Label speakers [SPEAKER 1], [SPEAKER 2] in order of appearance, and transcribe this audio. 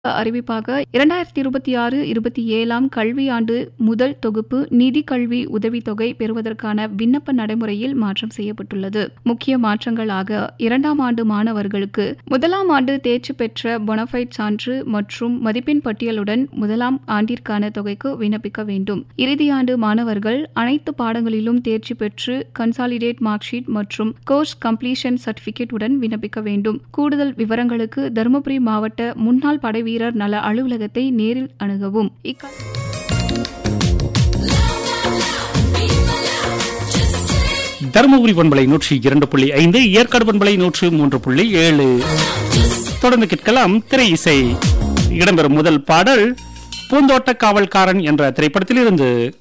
[SPEAKER 1] அறிவிப்பாக இரண்டாயிரத்தி இருபத்தி ஆறு இருபத்தி ஏழாம் கல்வியாண்டு முதல் தொகுப்பு நிதி கல்வி உதவித்தொகை பெறுவதற்கான விண்ணப்ப நடைமுறையில் மாற்றம் செய்யப்பட்டுள்ளது முக்கிய மாற்றங்களாக இரண்டாம் ஆண்டு மாணவர்களுக்கு முதலாம் ஆண்டு தேர்ச்சி பெற்ற பொனஃபைட் சான்று மற்றும் மதிப்பெண் பட்டியலுடன் முதலாம் ஆண்டிற்கான தொகைக்கு விண்ணப்பிக்க வேண்டும் இறுதியாண்டு மாணவர்கள் அனைத்து பாடங்களிலும் தேர்ச்சி பெற்று கன்சாலிடேட் மார்க் ஷீட் மற்றும் கோர்ஸ் கம்ப்ளீஷன் சர்டிபிகேட் உடன் விண்ணப்பிக்க வேண்டும் கூடுதல் விவரங்களுக்கு தருமபுரி மாவட்ட முன்னாள் படை வீரர் நல அலுவலகத்தை நேரில் அணுகவும் இக்க-
[SPEAKER 2] தருமபுரி பண்பலை நூற்றி இரண்டு புள்ளி ஐந்து ஏற்காடு பண்பலை நூற்று மூன்று புள்ளி ஏழு தொடர்ந்து கேட்கலாம் திரை இசை இடம்பெறும் முதல் பாடல் பூந்தோட்ட காவல்காரன் என்ற திரைப்படத்தில் இருந்து